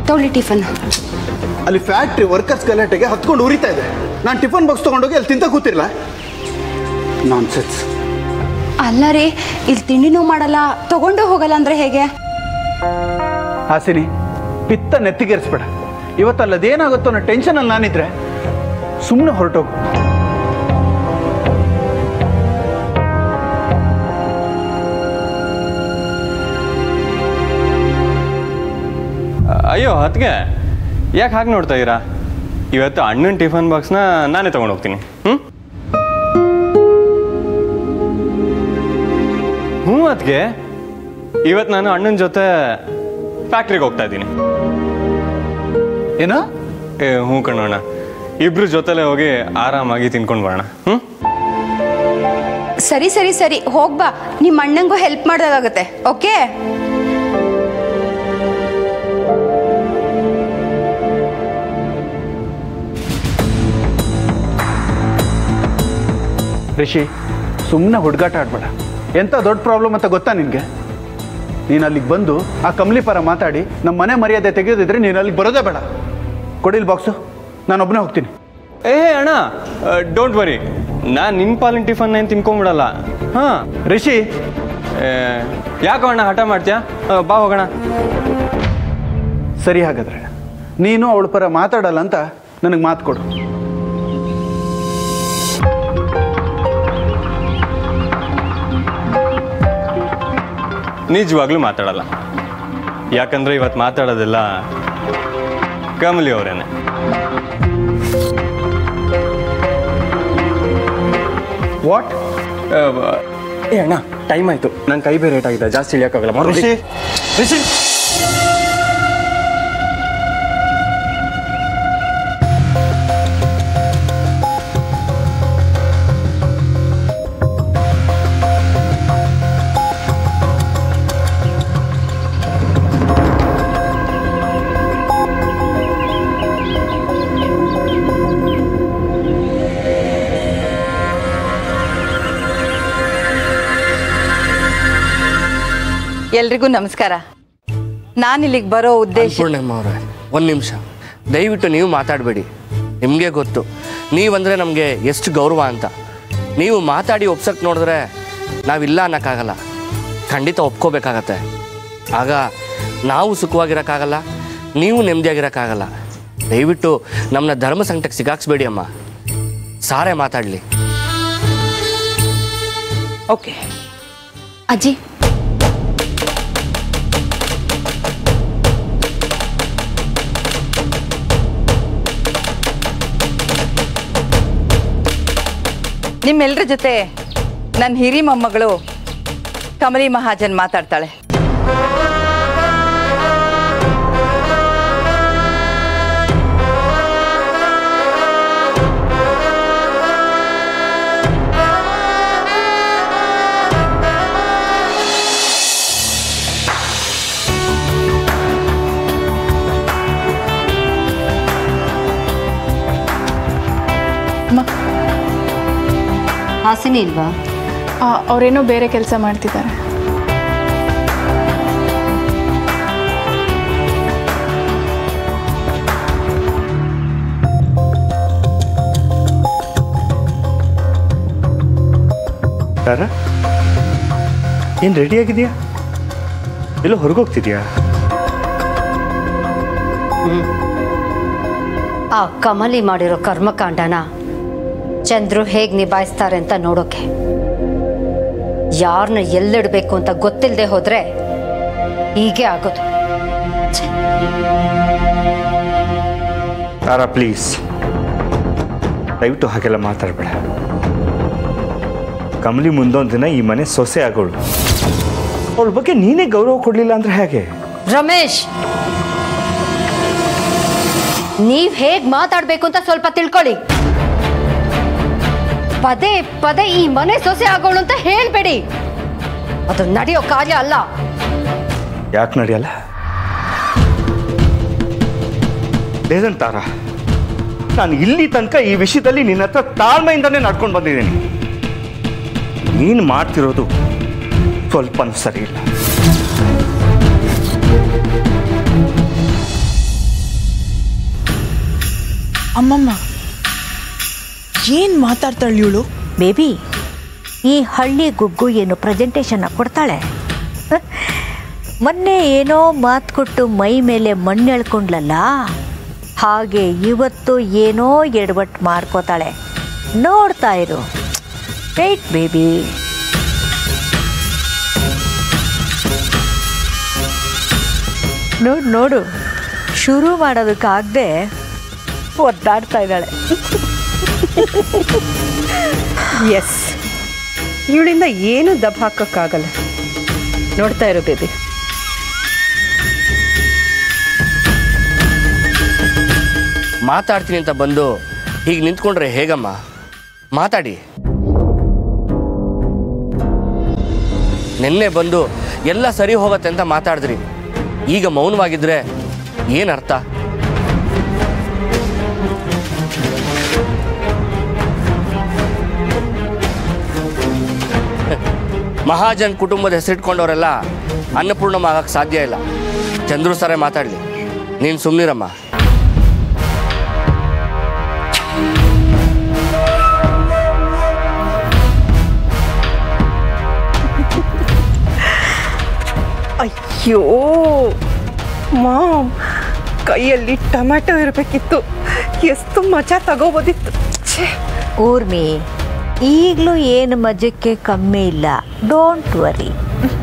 ತೊಗೊಳ್ಳಿ ಟಿಫನ್ ಅಲ್ಲಿ factory workers ಗಲಾಟೆಗೆ ಹತ್ಕೊಂಡು ಉರಿತಾ ಇದೆ ನಾನು ಟಿಫನ್ ಬಾಕ್ಸ್ ತೊಗೊಂಡೋಗಿ ಅಲ್ಲಿ ತಿಂತ ಕೂತಿರಲ್ಲ ನಾನ್ ಸೆನ್ಸ್ ಅಲ್ಲ ರೀ ಇಲ್ಲಿ ತಿಂಡಿನೂ ಮಾಡಲ್ಲ ತಗೊಂಡು ಹೋಗಲ್ಲ ಅಂದ್ರೆ ಹೇಗೆ ಹಾಸಿನಿ ಪಿತ್ತ ನೆತ್ತಿಗೇರಿಸ್ಬೇಡ ಇವತ್ತಲ್ಲ ಅದೇನಾಗುತ್ತೋ ಅನ್ನೋ ಟೆನ್ಷನಲ್ಲಿ ನಾನಿದ್ರೆ ಸುಮ್ಮನೆ ಹೊರಟೋಗು ಅಯ್ಯೋ ಅದಕ್ಕೆ ಯಾಕೆ ಹಾಗೆ ನೋಡ್ತಾ ಇದ್ದೀರಾ ಇವತ್ತು ಅಣ್ಣನ ಟಿಫನ್ ಬಾಕ್ಸ್ನ ನಾನೇ ತೊಗೊಂಡು ಹೋಗ್ತೀನಿ ಹ್ಞೂ ಹ್ಞೂ ಅದಕ್ಕೆ ಇವತ್ತು ನಾನು ಅಣ್ಣನ ಜೊತೆ ಫ್ಯಾಕ್ಟ್ರಿಗೆ ಹೋಗ್ತಾ ಇದ್ದೀನಿ ಏನೋ ಏ ಹ್ಞೂ ಕಣೋಣ ಇಬ್ರು ಜೊತೆಲೆ ಹೋಗಿ ಆರಾಮಾಗಿ ತಿನ್ಕೊಂಡು ಬರೋಣ ಹ್ಞೂ ಸರಿ ಸರಿ ಸರಿ ಹೋಗ್ಬಾ ನಿಮ್ಮ ಅಣ್ಣಂಗೂ ಹೆಲ್ಪ್ ಮಾಡೋದಾಗತ್ತೆ ಓಕೆ ರಿಷಿ ಸುಮ್ಮನೆ ಹುಡುಗಾಟ ಆಡ್ಬೇಡ ಎಂಥ ದೊಡ್ಡ ಪ್ರಾಬ್ಲಮ್ ಅಂತ ಗೊತ್ತಾ ನಿನಗೆ ನೀನು ಅಲ್ಲಿಗೆ ಬಂದು ಆ ಕಮಲಿ ಪರ ಮಾತಾಡಿ ನಮ್ಮ ಮನೆ ಮರ್ಯಾದೆ ತೆಗೆಯೋದಿದ್ರೆ ನೀನು ಅಲ್ಲಿಗೆ ಬರೋದೇ ಬೇಡ ಕೊಡಿಲ್ ಬಾಕ್ಸು ನಾನು ಒಬ್ಬನೇ ಹೋಗ್ತೀನಿ ಏ ಅಣ್ಣ ಡೋಂಟ್ ವರಿ ನಾನು ನಿನ್ನ ಪಾಲಿನ ಟಿಫನ್ ಏನು ತಿನ್ಕೊಂಬಿಡಲ್ಲ ಹಾಂ ರಿಷಿ ಯಾಕೋ ಅಣ್ಣ ಹಠ ಮಾಡ್ತೀಯಾ ಆ, ಬಾ ಹೋಗೋಣ ಸರಿ ಹಾಗಾದ್ರೆ ನೀನು ಅವಳ ಪರ ಮಾತಾಡಲ್ಲ ಅಂತ ನನಗೆ ಮಾತು ಕೊಡು ನಿಜವಾಗ್ಲೂ ಮಾತಾಡಲ್ಲ ಯಾಕಂದ್ರೆ ಇವತ್ತು ಮಾತಾಡೋದೆಲ್ಲ ಕಮಲಿ ಅವರೇನೆ ವಾಟ್ ಏ ಅಣ್ಣ ಟೈಮ್ ಆಯ್ತು ನನ್ನ ಕೈ ಬೇರೆ ರೇಟ್ ಆಗಿದೆ ಜಾಸ್ತಿ ಇಳಿಯೋಕ್ಕಾಗಲ್ಲ ಮಾಡು. ರಿಷಿ ರಿಷಿ ಎಲ್ರಿಗೂ ನಮಸ್ಕಾರ ನಾನು ಇಲ್ಲಿಗೆ ಬರೋ ಉದ್ದೇಶ ಪೂರ್ಣಿಮಾ ಅವರೇ ಒಂದು ನಿಮಿಷ ದಯವಿಟ್ಟು ನೀವು ಮಾತಾಡಬೇಡಿ ನಿಮಗೆ ಗೊತ್ತು ನೀವಂದರೆ ನಮಗೆ ಎಷ್ಟು ಗೌರವ ಅಂತ ನೀವು ಮಾತಾಡಿ ಒಪ್ಸಕ್ಕೆ ನೋಡಿದ್ರೆ ನಾವಿಲ್ಲ ಅನ್ನೋಕ್ಕಾಗಲ್ಲ ಖಂಡಿತ ಒಪ್ಕೋಬೇಕಾಗತ್ತೆ ಆಗ ನಾವು ಸುಖವಾಗಿರೋಕ್ಕಾಗಲ್ಲ ನೀವು ನೆಮ್ಮದಿಯಾಗಿರೋಕ್ಕಾಗಲ್ಲ ದಯವಿಟ್ಟು ನಮ್ಮನ್ನ ಧರ್ಮ ಸಂಕಟಕ್ಕೆ ಸಿಗಾಕ್ಸ್ಬೇಡಿ ಅಮ್ಮ ಸಾರೇ ಮಾತಾಡಲಿ ಓಕೆ ಅಜ್ಜಿ ನಿಮ್ಮೆಲ್ಲರ ಜೊತೆ ನನ್ನ ಹಿರಿ ಮೊಮ್ಮಗಳು ಕಮಲಿ ಮಹಾಜನ್ ಮಾತಾಡ್ತಾಳೆ ಹಾಸಿನಿ ಇಲ್ವಾ ಅವರೇನೋ ಬೇರೆ ಕೆಲಸ ಮಾಡ್ತಿದ್ದಾರೆ ಯಾರ ಏನು ರೆಡಿ ಆಗಿದೆಯಾ ಎಲ್ಲೋ ಹೊರಗೋಗ್ತಿದ್ಯಾ ಆ ಕಮಲಿ ಮಾಡಿರೋ ಕರ್ಮಕಾಂಡನ ಚಂದ್ರು ಹೇಗೆ ನಿಭಾಯಿಸ್ತಾರೆ ಅಂತ ನೋಡೋಕೆ ಯಾರನ್ನ ಎಲ್ಲಿಡಬೇಕು ಅಂತ ಗೊತ್ತಿಲ್ಲದೆ ಹೋದ್ರೆ ಹೀಗೆ ಆಗೋದು ತಾರಾ ಪ್ಲೀಸ್ ದಯವಿಟ್ಟು ಹಾಗೆಲ್ಲ ಮಾತಾಡಬೇಡ ಕಮಲಿ ಮುಂದೊಂದು ದಿನ ಈ ಮನೆ ಸೊಸೆ ಆಗೋಳು ಅವಳ ಬಗ್ಗೆ ನೀನೇ ಗೌರವ ಕೊಡಲಿಲ್ಲ ಅಂದ್ರೆ ಹೇಗೆ ರಮೇಶ್ ನೀವ್ ಹೇಗ್ ಮಾತಾಡ್ಬೇಕು ಅಂತ ಸ್ವಲ್ಪ ತಿಳ್ಕೊಳ್ಳಿ ಪದೇ ಪದೇ ಈ ಮನೆ ಸೊಸೆ ಆಗೋಳು ಅಂತ ಹೇಳ್ಬೇಡಿ ಅದು ನಡೆಯೋ ಕಾರ್ಯ ಅಲ್ಲ ಯಾಕೆ ನಡೆಯಲ್ಲ ಲೇಸನ್ ತಾರಾ ನಾನು ಇಲ್ಲಿ ತನಕ ಈ ವಿಷಯದಲ್ಲಿ ನಿನ್ನ ಹತ್ರ ತಾಳ್ಮೆಯಿಂದನೇ ನಡ್ಕೊಂಡು ಬಂದಿದ್ದೀನಿ ನೀನು ಮಾಡ್ತಿರೋದು ಸ್ವಲ್ಪ ಸರಿ ಇಲ್ಲ ಅಮ್ಮಮ್ಮ ಏನು ಮಾತಾಡ್ತಾಳೆ ಇವಳು ಬೇಬಿ ಈ ಹಳ್ಳಿ ಗುಗ್ಗು ಏನು ಪ್ರೆಸೆಂಟೇಷನ್ನ ಕೊಡ್ತಾಳೆ ಹ? ಮೊನ್ನೆ ಏನೋ ಮಾತು ಕೊಟ್ಟು ಮೈ ಮೇಲೆ ಮಣ್ಣು ಎಳ್ಕೊಂಡ್ಲಲ್ಲ ಹಾಗೆ ಇವತ್ತು ಏನೋ ಎಡವಟ್ಟು ಮಾಡ್ಕೋತಾಳೆ ನೋಡ್ತಾ ಇರು ವೇಟ್ ಬೇಬಿ ನೋಡು ನೋಡು ಶುರು ಮಾಡೋದಕ್ಕಾಗದೆ ಒದ್ದಾಡ್ತಾ ಇದ್ದಾಳೆ ಎಸ್ ಇವಳಿಂದ ಏನು ದಬ್ ಹಾಕೋಕ್ಕಾಗಲ್ಲ ನೋಡ್ತಾ ಇರೋ ಬೇಬಿ ಮಾತಾಡ್ತೀನಿ ಅಂತ ಬಂದು ಹೀಗೆ ನಿಂತ್ಕೊಂಡ್ರೆ ಹೇಗಮ್ಮ ಮಾತಾಡಿ ನಿನ್ನೆ ಬಂದು ಎಲ್ಲ ಸರಿ ಹೋಗತ್ತೆ ಅಂತ ಮಾತಾಡಿದ್ರಿ ಈಗ ಮೌನವಾಗಿದ್ರೆ ಏನರ್ಥ ಮಹಾಜನ್ ಕುಟುಂಬದ ಹೆಸರಿಟ್ಕೊಂಡವರೆಲ್ಲ ಅನ್ನಪೂರ್ಣಮ್ಮ ಆಗಕ್ಕೆ ಸಾಧ್ಯ ಇಲ್ಲ ಚಂದ್ರು ಸರೇ ಮಾತಾಡಲಿ ನೀನು ಸುಮ್ಮನಿರಮ್ಮ ಅಯ್ಯೋ ಮಾಮ್ ಕೈಯಲ್ಲಿ ಟೊಮ್ಯಾಟೊ ಇರಬೇಕಿತ್ತು ಎಷ್ಟು ಮಜಾ ತಗೋಬೋದಿತ್ತು ಛೇ ಊರ್ಮಿ ಈಗಲೂ ಏನು ಮಜಕ್ಕೆ ಕಮ್ಮಿ ಇಲ್ಲ ಡೋಂಟ್ ವರಿ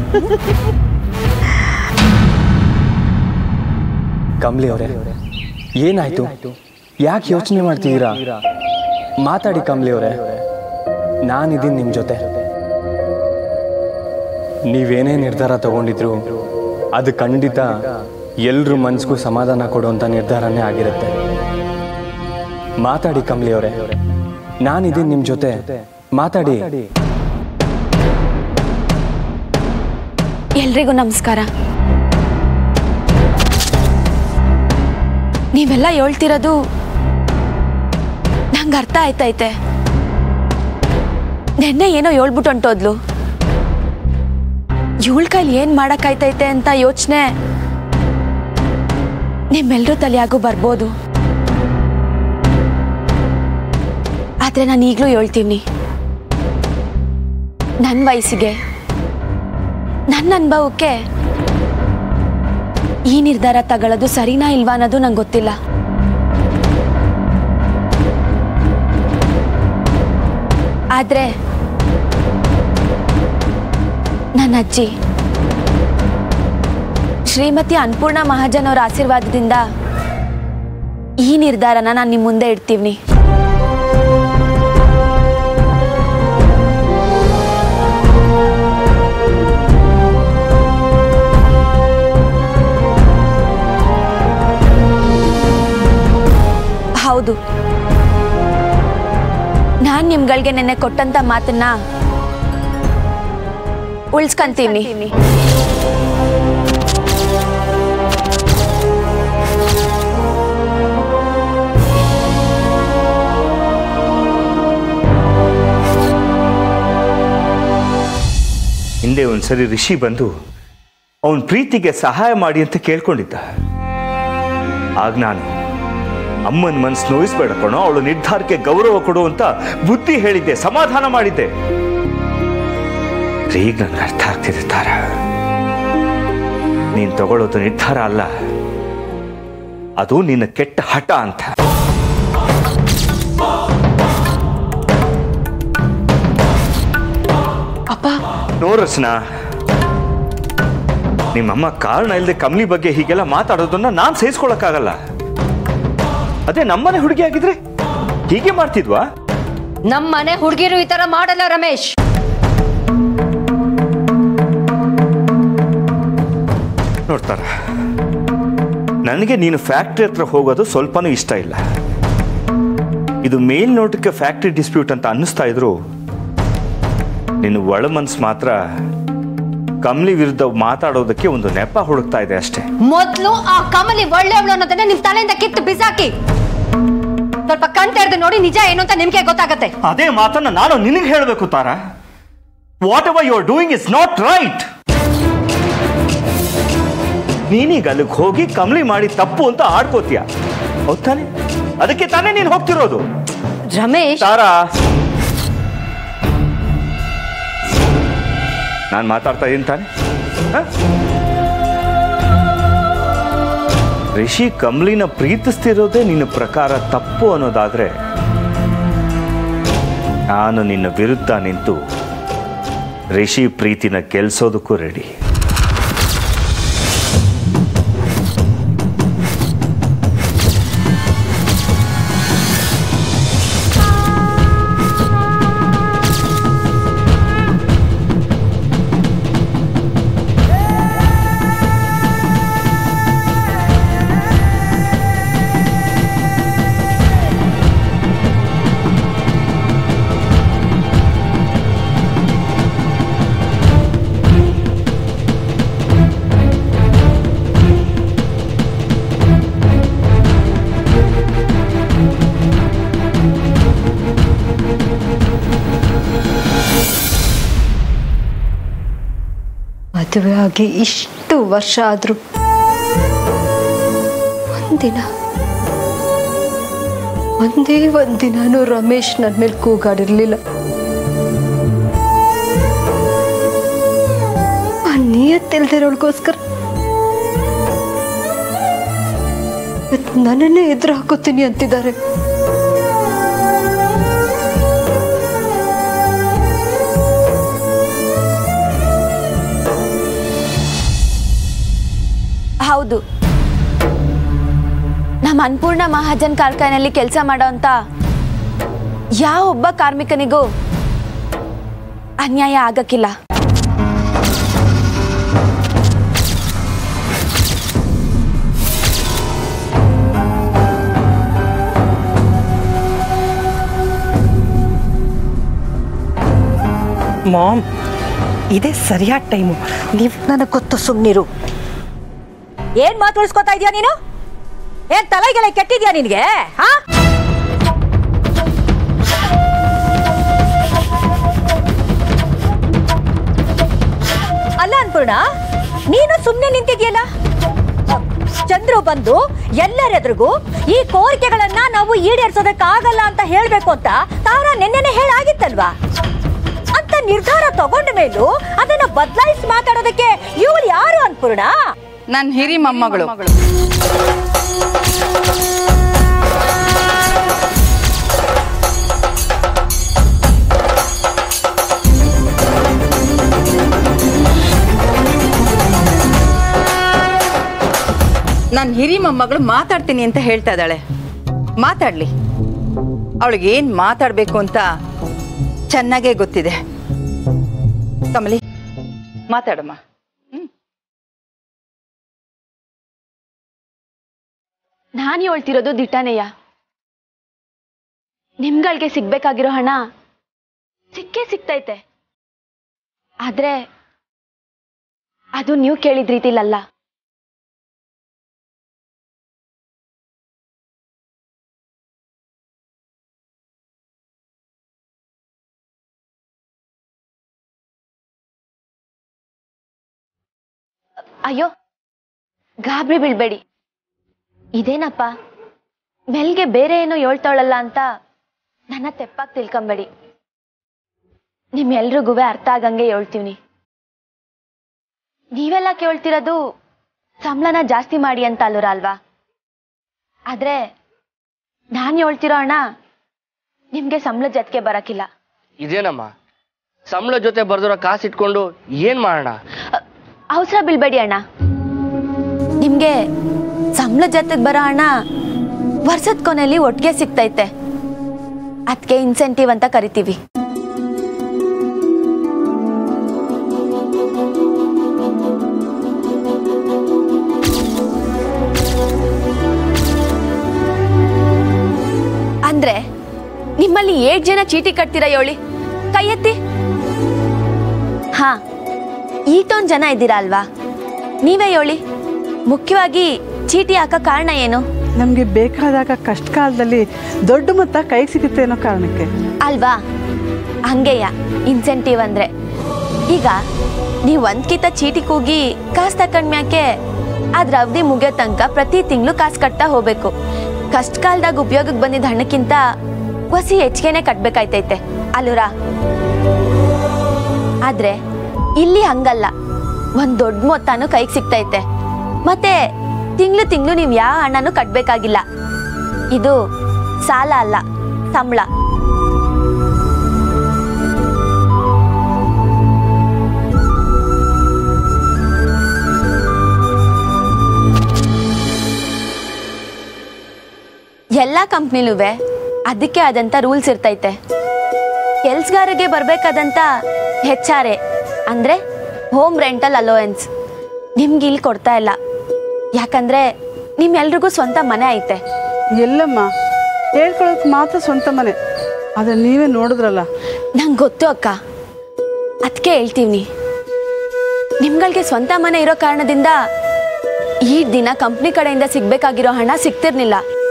ಕಮ್ಲಿ ಅವರೇ ಏನಾಯ್ತು ಯಾಕೆ ಯೋಚನೆ ಮಾಡ್ತಿದ್ದೀರಾ ಮಾತಾಡಿ ಕಮ್ಲಿ ಅವರೇ ನಾನಿದ್ದೀನಿ ನಿಮ್ಮ ಜೊತೆ ನೀವೇನೇ ನಿರ್ಧಾರ ತಗೊಂಡಿದ್ರು ಅದು ಖಂಡಿತ ಎಲ್ರ ಮನ್ಸಿಗೂ ಸಮಾಧಾನ ಕೊಡುವಂಥ ನಿರ್ಧಾರನೇ ಆಗಿರುತ್ತೆ ಮಾತಾಡಿ ಕಮ್ಲಿ ಅವರೇ ನಾನಿದ್ದೀನಿ ನಿಮ್ಮ ಜೊತೆ ಮಾತಾಡಿ ಎಲ್ರಿಗೂ ನಮಸ್ಕಾರ ನೀವೆಲ್ಲ ಹೇಳ್ತಿರೋದು ನಂಗೆ ಅರ್ಥ ಆಯ್ತೈತೆ ನೆನ್ನೆ ಏನೋ ಹೇಳ್ಬಿಟ್ಟು ಹೊಂಟೋದ್ಲು ಇವಳ ಕೈಲಿ ಏನು ಮಾಡೋಕ್ಕಾಯ್ತೈತೆ ಅಂತ ಯೋಚನೆ ನಿಮ್ಮೆಲ್ಲರೂ ತಲೆಯಾಗೂ ಬರ್ಬೋದು ಆದರೆ ನಾನು ಈಗಲೂ ಹೇಳ್ತೀನಿ ನನ್ನ ವಯಸ್ಸಿಗೆ ನನ್ನ ಅನುಭವಕ್ಕೆ ಈ ನಿರ್ಧಾರ ತಗೊಳ್ಳೋದು ಸರಿನಾ ಇಲ್ವಾ ಅನ್ನೋದು ನಂಗೆ ಗೊತ್ತಿಲ್ಲ ಆದ್ರೆ ನನ್ನ ಅಜ್ಜಿ ಶ್ರೀಮತಿ ಅನ್ನಪೂರ್ಣ ಮಹಾಜನ್ ಅವರ ಆಶೀರ್ವಾದದಿಂದ ಈ ನಿರ್ಧಾರನ ನಾನು ನಿಮ್ಮ ಮುಂದೆ ಇಡ್ತೀವಿ ಹೌದು ನಾನು ನಿಮ್ಗಳಿಗೆ ನೆನ್ನೆ ಕೊಟ್ಟಂತ ಮಾತನ್ನ ಉಳಿಸ್ಕೊಂತೀವಿ ಹಿಂದೆ ಒಂದ್ಸರಿ ರಿಷಿ ಬಂದು ಅವನ ಪ್ರೀತಿಗೆ ಸಹಾಯ ಮಾಡಿ ಅಂತ ಕೇಳ್ಕೊಂಡಿದ್ದ ಆಗ ನಾನು ಅಮ್ಮನ ಮನ್ಸು ನೋಯಿಸ್ಬೇಡ ಕಣೋ ಅವಳು ನಿರ್ಧಾರಕ್ಕೆ ಗೌರವ ಕೊಡು ಅಂತ ಬುದ್ಧಿ ಹೇಳಿದ್ದೆ ಸಮಾಧಾನ ಮಾಡಿದ್ದೆ ಈಗ ನನ್ಗೆ ಅರ್ಥ ಆಗ್ತಿದೆ ತಾರ ನೀನ್ ತಗೊಳ್ಳೋದು ನಿರ್ಧಾರ ಅಲ್ಲ ಅದು ನಿನ್ನ ಕೆಟ್ಟ ಹಠ ಅಂತ ಅಪ್ಪ ನೋರಸ್ನ ನಿಮ್ಮಮ್ಮ ಕಾರಣ ಇಲ್ಲದೆ ಕಮಲಿ ಬಗ್ಗೆ ಹೀಗೆಲ್ಲ ಮಾತಾಡೋದನ್ನ ನಾನ್ ಸಹಿಸ್ಕೊಳಕ್ಕಾಗಲ್ಲ ಅದೇ ನಮ್ಮನೆ ಹುಡುಗಿ ಆಗಿದ್ರೆ ಹೀಗೆ ಮಾಡ್ತಿದ್ವಾ ನಮ್ಮನೆ ಹುಡುಗಿರು ಈ ತರ ಮಾಡಲ್ಲ ರಮೇಶ್ ನೋಡ್ತಾರ ನನಗೆ ನೀನು ಫ್ಯಾಕ್ಟ್ರಿ ಹತ್ರ ಹೋಗೋದು ಸ್ವಲ್ಪನೂ ಇಷ್ಟ ಇಲ್ಲ ಇದು ಮೇಲ್ನೋಟಕ್ಕೆ ಫ್ಯಾಕ್ಟ್ರಿ ಡಿಸ್ಪ್ಯೂಟ್ ಅಂತ ಅನ್ನಿಸ್ತಾ ಇದ್ರು ನಿನ್ನ ಒಳ ಮನ್ಸು ಮಾತ್ರ ಕಮಲಿ ವಿರುದ್ಧ ಮಾತಾಡೋದಕ್ಕೆ ಒಂದು ನೆಪ ಹುಡುಕ್ತಾ ಇದೆ ಅಷ್ಟೇ ಮೊದ್ಲು ಆ ಕಮಲಿ ಒಳ್ಳೆಯವಳು ಅನ್ನೋದನ್ನ ನಿಮ್ ತಲೆಯಿಂದ ಕಿತ್ತು ಬಿಸಾಕಿ ಸ್ವಲ್ಪ ಕಣ್ ತೆರೆದು ನೋಡಿ ನಿಜ ಏನು ಅಂತ ನಿಮ್ಗೆ ಗೊತ್ತಾಗತ್ತೆ ಅದೇ ಮಾತನ್ನ ನಾನು ನಿನಗೆ ಹೇಳಬೇಕು Tara whatever you are doing is not right ನೀನೀಗ ಅಲ್ಲಿಗೆ ಹೋಗಿ ಕಮಲಿ ಮಾಡಿ ತಪ್ಪು ಅಂತ ಆಡ್ಕೋತೀಯ ಹೌದ್ ತಾನೆ ಅದಕ್ಕೆ ತಾನೇ ನೀನು ಹೋಗ್ತಿರೋದು ರಮೇಶ್ ತಾರಾ ನಾನು ಮಾತಾಡ್ತಾ ಇದ್ದೀನಿ ತಾನೆ ಹ? ರಿಷಿ ಕಮಲಿನ ಪ್ರೀತಿಸ್ತಿರೋದೇ ನಿನ್ನ ಪ್ರಕಾರ ತಪ್ಪು ಅನ್ನೋದಾದ್ರೆ ನಾನು ನಿನ್ನ ವಿರುದ್ಧ ನಿಂತು ರಿಷಿ ಪ್ರೀತಿನ ಗೆಲ್ಸೋದಕ್ಕೂ ರೆಡಿ ಮದುವೆ ಆಗಿ ಇಷ್ಟು ವರ್ಷ ಆದ್ರೂ ಒಂದಿನ ಒಂದೇ ಒಂದಿನಾನು ರಮೇಶ್ ನನ್ನ ಮೇಲೆ ಕೂಗಾಡಿರ್ಲಿಲ್ಲ ಆ ನಿಯತ್ತಿಲ್ದಿರೋಳ್ಗೋಸ್ಕರ ಇವತ್ತು ನನ್ನನ್ನೇ ಎದುರು ಹಾಕೋತೀನಿ ಅಂತಿದ್ದಾರೆ ಹೌದು ನಮ್ಮ ಅನ್ಪೂರ್ಣ ಮಹಾಜನ್ ಕಾರ್ಖಾನೆಯಲ್ಲಿ ಕೆಲಸ ಮಾಡೋಂಥ ಯಾವ ಒಬ್ಬ ಕಾರ್ಮಿಕನಿಗೂ ಅನ್ಯಾಯ ಆಗಕ್ಕಿಲ್ಲ ಮಾಮ್ ಇದೇ ಸರಿಯಾದ ಟೈಮು ನೀವು ನನಗೆ ಗೊತ್ತು ಸುಮ್ಮನಿರು ಏನ್ ಮಾತು ಉಳಿಸ್ಕೊತಾ ಇದೀಯ ನೀನು ಏನ್ ತಲೆಗೆಲೆ ಕೆಟ್ಟಿದ್ಯಾ ನಿನಗೆ ಹಾ ಅಲ್ಲ ಅನ್ಪೂರ್ಣ ನೀನು ಸುಮ್ಮನೆ ನಿಂತಿದ್ಯಲ್ಲ ಚಂದ್ರು ಬಂದು ಎಲ್ಲರೆದ್ರಿಗೂ ಈ ಕೋರಿಕೆಗಳನ್ನ ನಾವು ಈಡೇರಿಸೋದಕ್ಕಾಗಲ್ಲ ಅಂತ ಹೇಳ್ಬೇಕು ಅಂತ ತಾರಾ ನಿನ್ನೆನೆ ಹೇಳಾಗಿತ್ತಲ್ವಾ ಅಂತ ನಿರ್ಧಾರ ತಗೊಂಡ ಮೇಲೂ ಅದನ್ನ ಬದಲಾಯಿಸಿ ಮಾತಾಡೋದಕ್ಕೆ ಇವಳು ಯಾರು ಅನ್ಪೂರ್ಣ ನನ್ನ ಹಿರಿ ಮೊಮ್ಮಗಳು ನನ್ನ ಹಿರಿ ಮೊಮ್ಮಗಳು ಮಾತಾಡ್ತೀನಿ ಅಂತ ಹೇಳ್ತಾ ಇದ್ದಾಳೆ ಮಾತಾಡ್ಲಿ ಅವಳಿಗೆ ಏನು ಮಾತಾಡಬೇಕು ಅಂತ ಚೆನ್ನಾಗೇ ಗೊತ್ತಿದೆ ಕಮಲಿ ಮಾತಾಡಮ್ಮ ನಾನು ಹೇಳ್ತಿರೋದು ದಿಟ್ಟನೆಯ ನಿಮ್ಗಳಿಗೆ ಸಿಗ್ಬೇಕಾಗಿರೋ ಹಣ ಸಿಕ್ಕೇ ಸಿಗ್ತೈತೆ ಆದ್ರೆ ಅದು ನೀವು ಕೇಳಿದ ರೀತಿಲಲ್ಲ ಅಯ್ಯೋ ಗಾಬರಿ ಬೀಳ್ಬೇಡಿ ಇದೇನಪ್ಪ ಮೆಲ್ಗೆ ಬೇರೆ ಏನೋ ಹೇಳ್ತಾಳಲ್ಲ ಅಂತ ನನ್ನ ತೆಪ್ಪಾಗಿ ತಿಳ್ಕೊಂಬೇಡಿ ನಿಮ್ಮೆಲ್ರಿಗೂ ಅರ್ಥ ಆಗಂಗೆ ಹೇಳ್ತೀವ್ನಿ ನೀವೆಲ್ಲ ಕೇಳ್ತಿರೋದು ಸಂಬಳನ ಜಾಸ್ತಿ ಮಾಡಿ ಅಂತ ಅಲ್ಲೂರ ಅಲ್ವಾ ಆದ್ರೆ ನಾನು ಹೇಳ್ತಿರೋ ಅಣ್ಣ ನಿಮ್ಗೆ ಸಂಬಳದ ಜೊತೆಗೆ ಬರಕಿಲ್ಲ ಇದೇನಮ್ಮ ಸಂಬಳ ಜೊತೆ ಬರ್ದಿರೋ ಕಾಸು ಇಟ್ಕೊಂಡು ಏನ್ ಮಾಡೋಣ ಅವಸರ ಬೀಳ್ಬೇಡಿ ಅಣ್ಣ ನಿಮ್ಗೆ ಸಂಬಳ ಜೊತೆಗೆ ಬರೋ ಹಣ ವರ್ಷದ ಕೊನೆಯಲ್ಲಿ ಒಟ್ಟಿಗೆ ಸಿಗ್ತೈತೆ ಅದಕ್ಕೆ ಇನ್ಸೆಂಟಿವ್ ಅಂತ ಕರಿತೀವಿ ಅಂದ್ರೆ ನಿಮ್ಮಲ್ಲಿ ಏಟ್ ಜನ ಚೀಟಿ ಕಟ್ತೀರಾ ಹೇಳಿ ಕೈ ಎತ್ತಿ ಹಾ ಈಟೊಂದು ಜನ ಇದ್ದೀರಾ ಅಲ್ವಾ ನೀವೇ ಹೇಳಿ ಮುಖ್ಯವಾಗಿ ಚೀಟಿ ಹಾಕ ಕಾರಣ ಏನು ನಮಗೆ ಬೇಕಾದಾಗ ಕಷ್ಟ ಕಾಲದಲ್ಲಿ ದೊಡ್ಡ ಮೊತ್ತ ಕೈಗೆ ಸಿಗುತ್ತೆ ಅನ್ನೋ ಕಾರಣಕ್ಕೆ ಅಲ್ವಾ ಹಂಗೆಯ ಇನ್ಸೆಂಟಿವ್ ಅಂದ್ರೆ ಈಗ ನೀವು ಒಂದ್ಕಿತ ಚೀಟಿ ಕೂಗಿ ಕಾಸು ತಕೊಂಡ್ಮ್ಯಾಕೆ ಅದ್ರ ಅವಧಿ ಮುಗಿಯೋ ತನಕ ಪ್ರತಿ ತಿಂಗಳು ಕಾಸು ಕಟ್ತಾ ಹೋಗ್ಬೇಕು ಕಷ್ಟ ಕಾಲದಾಗ ಉಪಯೋಗಕ್ಕೆ ಬಂದಿದ್ದ ಹಣಕ್ಕಿಂತ ಹೊಸಿ ಹೆಚ್ಚಿಗೆನೆ ಕಟ್ಬೇಕಾಯ್ತೈತೆ ಅಲ್ಲೂರ ಆದ್ರೆ ಇಲ್ಲಿ ಹಂಗಲ್ಲ ಒಂದ್ ದೊಡ್ಡ ಮೊತ್ತನೂ ಕೈಗೆ ಸಿಗ್ತೈತೆ ಮತ್ತೆ ತಿಂಗಳು ತಿಂಗಳು ನೀವು ಯಾವ ಹಣನೂ ಕಟ್ಬೇಕಾಗಿಲ್ಲ ಇದು ಸಾಲ ಅಲ್ಲ ಸಂಬಳ ಎಲ್ಲ ಕಂಪ್ನಿಲುವೆ ಅದಕ್ಕೆ ಆದಂಥ ರೂಲ್ಸ್ ಇರ್ತೈತೆ ಕೆಲ್ಸಗಾರರಿಗೆ ಬರಬೇಕಾದಂಥ ಹೆಚ್ ಆರ್ ಎ ಅಂದರೆ ಹೋಮ್ ರೆಂಟಲ್ ಅಲೋವೆನ್ಸ್ ನಿಮ್ಗೆ ಇಲ್ಲಿ ಕೊಡ್ತಾ ಇಲ್ಲ ಯಾಕಂದ್ರೆ ನಿಮ್ಮೆಲ್ರಿಗೂ ಸ್ವಂತ ಮನೆ ಐತೆ ಎಲ್ಲಮ್ಮ ಹೇಳ್ಕೊಳಕ್ಕೆ ಮಾತ್ರ ಸ್ವಂತ ಮನೆ ಆದರೆ ನೀವೇ ನೋಡಿದ್ರಲ್ಲ ನಂಗೆ ಗೊತ್ತು ಅಕ್ಕ ಅದಕ್ಕೆ ಹೇಳ್ತೀವಿ ನಿಮ್ಗಳಿಗೆ ಸ್ವಂತ ಮನೆ ಇರೋ ಕಾರಣದಿಂದ ಈ ದಿನ ಕಂಪ್ನಿ ಕಡೆಯಿಂದ ಸಿಗ್ಬೇಕಾಗಿರೋ ಹಣ ಸಿಗ್ತಿರ್ಲಿಲ್ಲ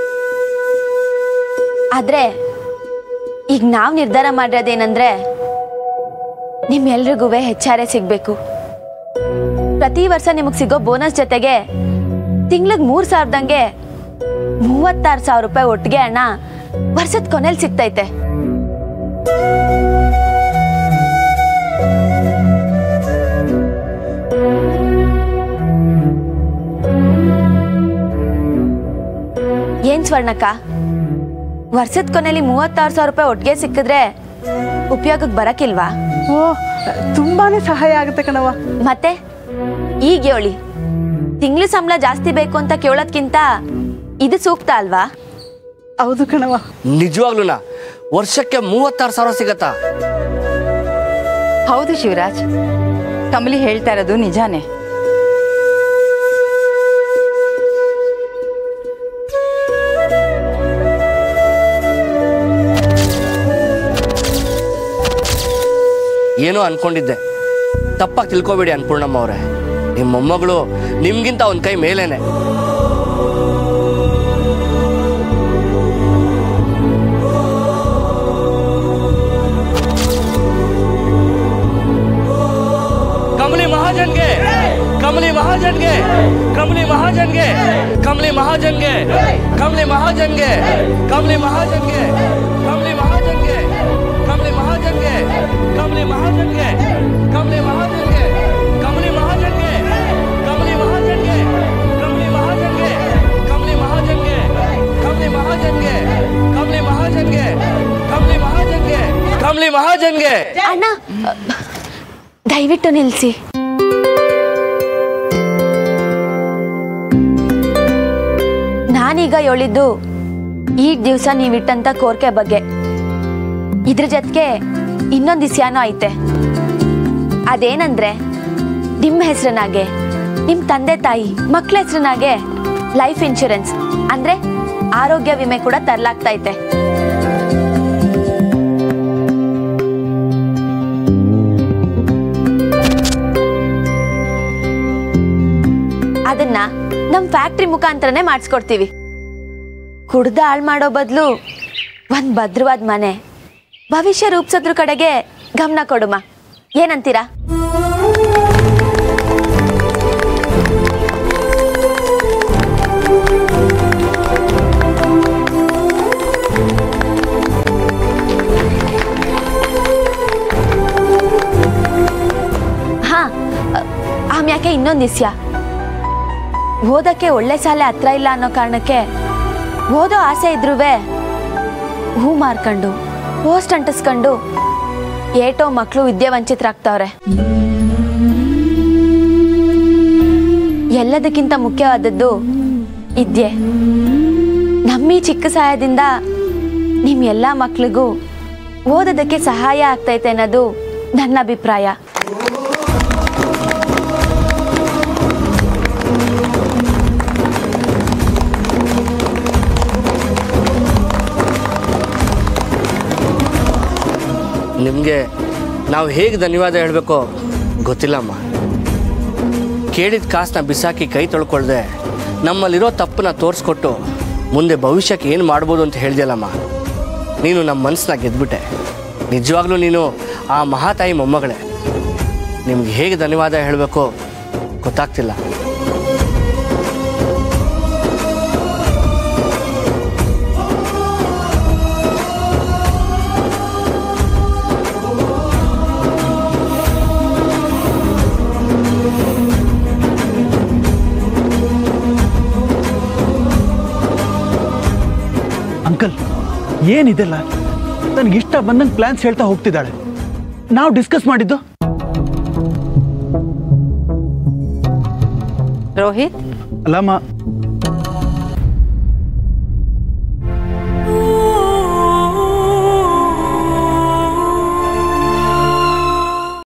ಆದ್ರೆ ಈಗ ನಾವು ನಿರ್ಧಾರ ಮಾಡಿರೋದೇನಂದ್ರೆ ನಿಮ್ಮೆಲ್ರಿಗೂ ಹೆಚ್ಚಾರೆ ಸಿಗ್ಬೇಕು ಪ್ರತಿ ವರ್ಷ ನಿಮಗೆ ಸಿಗೋ ಬೋನಸ್ ಜೊತೆಗೆ ತಿಂಗ್ಳಿಗೆ ಮೂರ್ ಸಾವಿರದಂಗೆ ಮೂವತ್ತಾರು ಸಾವಿರ ರೂಪಾಯಿ ಒಟ್ಟಿಗೆ ಹಣ ವರ್ಷದ ಕೊನೆಯಲ್ಲಿ ಸಿಗ್ತೈತೆ ಏನ್ ಸ್ವರ್ಣಕ್ಕ ವರ್ಷದ ಕೊನೆಯಲ್ಲಿ ಮೂವತ್ತಾರು ಸಾವಿರ ರೂಪಾಯಿ ಒಟ್ಟಿಗೆ ಸಿಕ್ಕಿದ್ರೆ ಉಪಯೋಗಕ್ಕೆ ಬರಕಿಲ್ವಾ ಓ ತುಂಬಾನೇ ಸಹಾಯ ಆಗುತ್ತೆ ಕಣವ ಮತ್ತೆ ಈಗ ಹೇಳಿ ತಿಂಗಳು ಸಂಬಳ ಜಾಸ್ತಿ ಬೇಕು ಅಂತ ಕೇಳೋದ್ಕಿಂತ ಇದು ಸೂಕ್ತ ಅಲ್ವಾ ಹೌದು ಕಣವ ನಿಜವಾಗ್ಲೂನಾ ವರ್ಷಕ್ಕೆ ಮೂವತ್ತಾರು ಸಾವಿರ ಸಿಗತ್ತಾ ಹೌದು ಶಿವರಾಜ್ ಕಮಲಿ ಹೇಳ್ತಾ ಇರೋದು ನಿಜಾನೇ ಏನೋ ಅನ್ಕೊಂಡಿದ್ದೆ ತಪ್ಪಾಗಿ ತಿಳ್ಕೊಬೇಡಿ ಅನ್ಪೂರ್ಣಮ್ಮ ಅವರೇ ನಿಮ್ಮ ಮೊಮ್ಮಗಳು ನಿಮ್ಗಿಂತ ಒಂದ್ ಕೈ ಮೇಲೇನೆ ಕಮಲಿ ಮಹಾಜನ್ಗೆ ಕಮಲಿ ಮಹಾಜನ್ಗೆ ಕಮಲಿ ಮಹಾಜನ್ಗೆ ಕಮಲಿ ಮಹಾಜನ್ಗೆ ಕಮಲಿ ಮಹಾಜನ್ಗೆ ಕಮಲಿ ಮಹಾಜನ್ಗೆ ಕಮಲಿ ಮಹಾಜನ್ಗೆ ಕಮಲಿ ಮಹಾಜನ್ಗೆ ಕಮಲಿ ಮಹಾಜನ್ಗೆ ಕಮಲಿ ಮಹಾಜನ್ಗೆ ಕಮಲಿ ಮಹಾಜನ್ಗೆ ಕಮಲಿ ಮಹಾಜನ್ಗೆ ಕಮಲಿ ಮಹಾಜನ್ಗೆ ಕಮಲಿ ಮಹಾಜನ್ಗೆ ಕಮಲಿ ಮಹಾಜನ್ಗೆ ಕಮಲಿ ಮಹಾಜನ್ಗೆ ಕಮಲಿ ಮಹಾಜನ್ಗೆ ಕಮಲಿ ಮಹಾಜನ್ಗೆ ಅಣ್ಣ ದಯವಿಟ್ಟು ನಿಲ್ಲಿಸಿ ನಾನೀಗ ಹೇಳಿದ್ದು ಈ ದಿವಸ ನೀವಿಟ್ಟಂತ ಕೋರಿಕೆ ಬಗ್ಗೆ ಇದ್ರ ಜೊತೆಗೆ ಇನ್ನೊಂದು ವಿಷಯನೂ ಐತೆ ಅದೇನಂದ್ರೆ ನಿಮ್ಮ ಹೆಸರನಾಗೆ ನಿಮ್ಮ ತಂದೆ ತಾಯಿ ಮಕ್ಕಳ ಹೆಸರನಾಗೆ ಲೈಫ್ ಇನ್ಶೂರೆನ್ಸ್ ಅಂದ್ರೆ ಆರೋಗ್ಯ ವಿಮೆ ಕೂಡ ತರಲಾಗ್ತೈತೆ ಅದನ್ನ ನಮ್ ಫ್ಯಾಕ್ಟ್ರಿ ಮುಖಾಂತರನೇ ಮಾಡಿಸ್ಕೊಡ್ತೀವಿ ಕುಡ್ದ ಹಾಳು ಮಾಡೋ ಬದಲು ಒಂದ್ ಭದ್ರವಾದ ಮನೆ ಭವಿಷ್ಯ ರೂಪಿಸೋದ್ರ ಕಡೆಗೆ ಗಮನ ಕೊಡುಮ ಏನಂತೀರಾ ಹಾ ಆಮ್ಯಾಕೆ ಇನ್ನೊಂದು ವಿಷಯ ಓದಕ್ಕೆ ಒಳ್ಳೆ ಶಾಲೆ ಹತ್ರ ಇಲ್ಲ ಅನ್ನೋ ಕಾರಣಕ್ಕೆ ಓದೋ ಆಸೆ ಇದ್ರುವೆ ಹೂ ಮಾರ್ಕೊಂಡು ಪೋಸ್ಟ್ ಅಂಟಿಸ್ಕೊಂಡು ಏಟೋ ಮಕ್ಕಳು ವಿದ್ಯಾವಂಚಿತರಾಗ್ತಾವ್ರೆ ಎಲ್ಲದಕ್ಕಿಂತ ಮುಖ್ಯವಾದದ್ದು ವಿದ್ಯೆ ನಮ್ಮಿ ಚಿಕ್ಕ ಸಹಾಯದಿಂದ ನಿಮ್ ಎಲ್ಲ ಮಕ್ಳಿಗೂ ಓದೋದಕ್ಕೆ ಸಹಾಯ ಆಗ್ತೈತೆ ಅನ್ನೋದು ನನ್ನ ಅಭಿಪ್ರಾಯ ನಿಮಗೆ ನಾವು ಹೇಗೆ ಧನ್ಯವಾದ ಹೇಳಬೇಕೋ ಗೊತ್ತಿಲ್ಲಮ್ಮ ಕೇಳಿದ ಕಾಸನ್ನ ಬಿಸಾಕಿ ಕೈ ತೊಳ್ಕೊಳ್ದೆ ನಮ್ಮಲ್ಲಿರೋ ತಪ್ಪನ್ನ ತೋರಿಸ್ಕೊಟ್ಟು ಮುಂದೆ ಭವಿಷ್ಯಕ್ಕೆ ಏನು ಮಾಡ್ಬೋದು ಅಂತ ಹೇಳ್ದಲ್ಲಮ್ಮ ನೀನು ನಮ್ಮ ಮನಸ್ಸನ್ನ ಗೆದ್ಬಿಟ್ಟೆ ನಿಜವಾಗ್ಲೂ ನೀನು ಆ ಮಹಾತಾಯಿ ಮೊಮ್ಮಗಳೇ ನಿಮ್ಗೆ ಹೇಗೆ ಧನ್ಯವಾದ ಹೇಳಬೇಕೋ ಗೊತ್ತಾಗ್ತಿಲ್ಲ ಅಂಕಲ್ ಏನಿದೆಲ್ಲ ನನಗೆ ಇಷ್ಟ ಬಂದಂಗೆ ಪ್ಲ್ಯಾನ್ಸ್ ಹೇಳ್ತಾ ಹೋಗ್ತಿದ್ದಾಳೆ ನಾವು ಡಿಸ್ಕಸ್ ಮಾಡಿದ್ದು ರೋಹಿತ್ ಅಲ್ಲಮ್ಮ